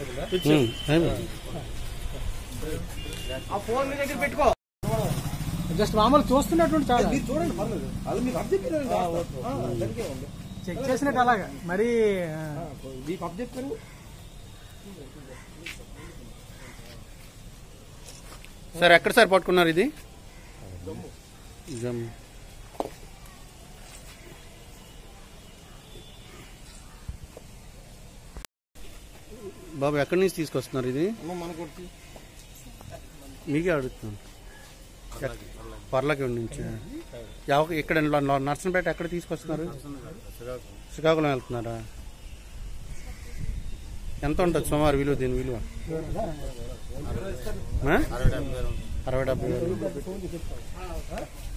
ఉమ్, అయిపోయింది. ఆ ఫోన్ మీ దగ్గర పెట్టుకో జస్ట్ మామూలు చూస్తున్నటువంటి చాలా మీరు చూడండి పర్లేదు అది మీకు అబ్జెక్ట్ దానికే ఉంది చెక్ చేసినట్టు అలాగా మరి ఆ, మీకు అబ్జెక్ట్ సార్ ఎక్కడ సార్ పట్టుకున్నారు ఇది జమ్ము బాబు ఎక్కడి నుంచి తీసుకొస్తున్నారు ఇది మనకు మీకే అడుగుతున్నాను ఎక్- పర్లకి నుంచి ఎవ- ఇక్కడ ల- ల- నర్సంపేట ఎక్కడ తీసుకొస్తున్నారు శ్రీకాకుళం వెళ్తున్నారా ఎంత ఉంటుంది సుమారు విలువ దీని విలువ ఆ? అరవై డెబ్బై వేలు